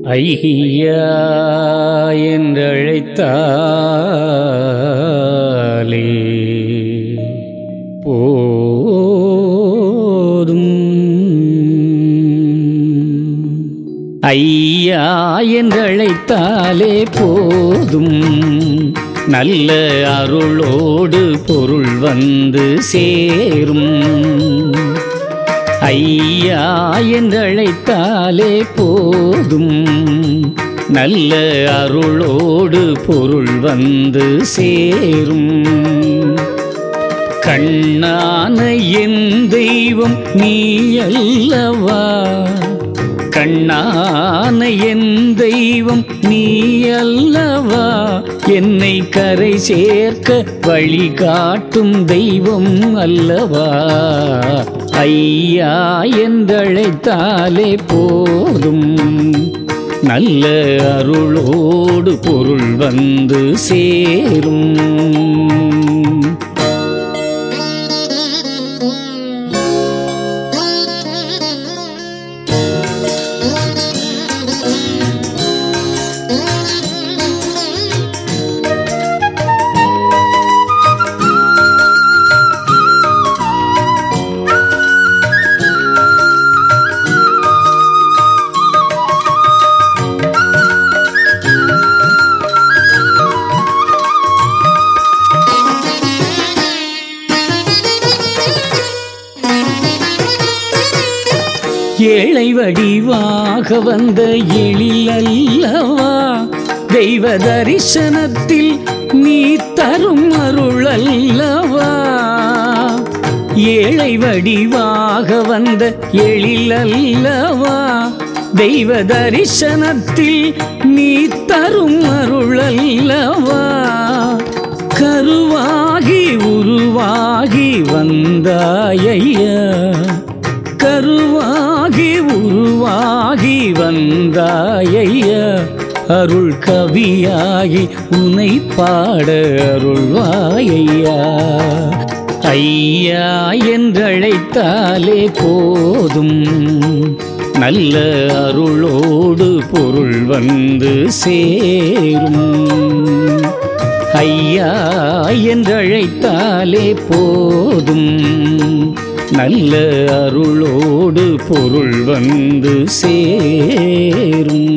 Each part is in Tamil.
ஐயா என்றழைத்தாலே போதும் ஐயா என்றழைத்தாலே போதும் நல்ல அருளோடு பொருள் வந்து சேரும் ஐயா என்றழைத்தாலே போதும் நல்ல அருளோடு பொருள் வந்து சேரும் கண்ணான என் தெய்வம் நீ அல்லவா கண்ணான என் தெய்வம் நீ அல்லவா என்னை கரை சேர்க்க வழி காட்டும் தெய்வம் அல்லவா ஐயா என்றழைத்தாலே போதும் நல்ல அருளோடு பொருள் வந்து சேரும் ஏழை வடிவாக வந்த எழிலல்லவா தெய்வ தரிசனத்தில் நீ தரும் அருள் அல்லவா ஏழை வடிவாக வந்த எழிலல்லவா தெய்வ தரிசனத்தில் நீ தரும் அருள் அல்லவா கருவாகி உருவாகி வந்தாயையா கருவாகி உருவாகி வந்தாயையா அருள் கவியாகி உனை பாட அருள்வாயையா ஐயா என்றழைத்தாலே போதும் நல்ல அருளோடு பொருள் வந்து சேரும் ஐயா என்றழைத்தாலே போதும் நல்ல அருளோடு பொருள் வந்து சேரும்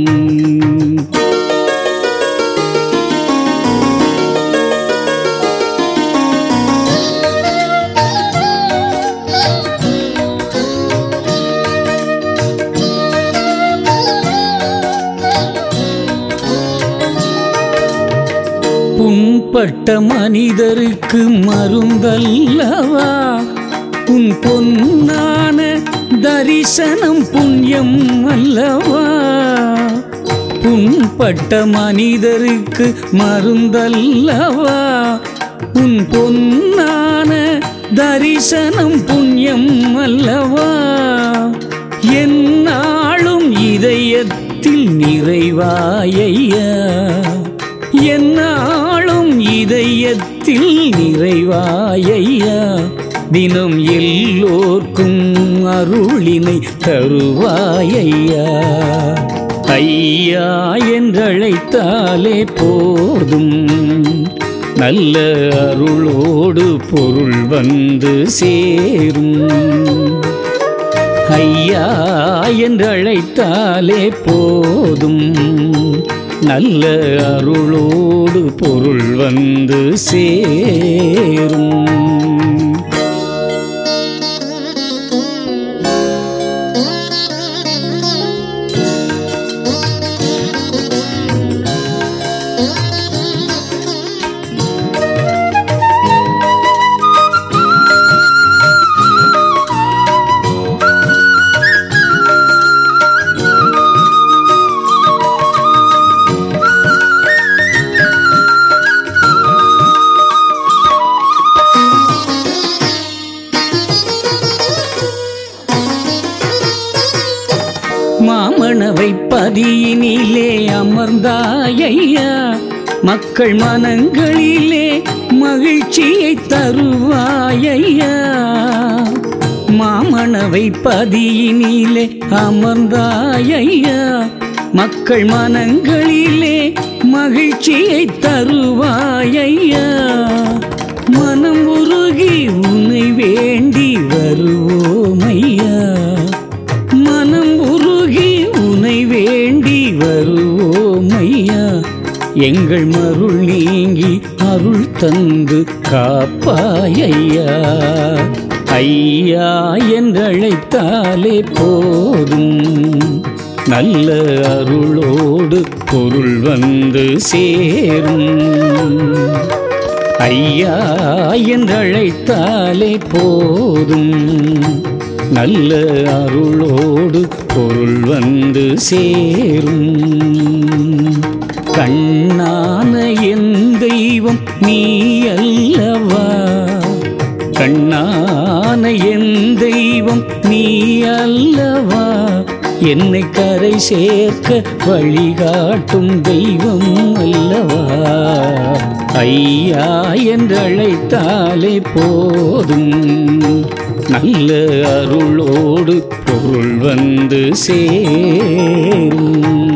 புண்பட்ட மனிதருக்கு மருந்தல்லவா உன் பொன்னான தரிசனம் புண்ணியம் அல்லவா புண்பட்ட மனிதருக்கு மருந்தல்லவா உன் பொன்னான தரிசனம் புண்ணியம் அல்லவா என்னாலும் இதயத்தில் நிறைவாயையா என்னாலும் இதயத்தில் நிறைவாயையா தினம் எல்லோர்க்கும் அருளினை தருவாயையா ஐயா என்றழைத்தாலே போதும் நல்ல அருளோடு பொருள் வந்து சேரும் ஐயா என்றழைத்தாலே போதும் நல்ல அருளோடு பொருள் வந்து சேரும் மாமணவை பதியினிலே அமர்ந்தாயையா மக்கள் மனங்களிலே மகிழ்ச்சியை தருவாயையா மாமணவை பதியினிலே அமர்ந்தாயையா மக்கள் மனங்களிலே மகிழ்ச்சியை தருவாயையா மனம் உருகி உன்னை வேண்டி வருவோமையா மனம் உருகி உன்னை வேண்டி வருவோமையா எங்கள் மருள் நீங்கி அருள் தந்து காப்பாயையா ஐயா என்றழைத்தாலே போதும் நல்ல அருளோடு பொருள் வந்து சேரும் ஐயா என்றழைத்தாலே போதும் நல்ல அருளோடு பொருள் வந்து சேரும் கண்ணான என் தெய்வம் நீ அல்லவா கண்ணான என் தெய்வம் நீ அல்லவா என்னை கரை சேர்க்க வழிகாட்டும் தெய்வம் அல்லவா ஐயா என்றழைத்தாலே போதும் நல்ல அருளோடு பொருள் வந்து சேரும்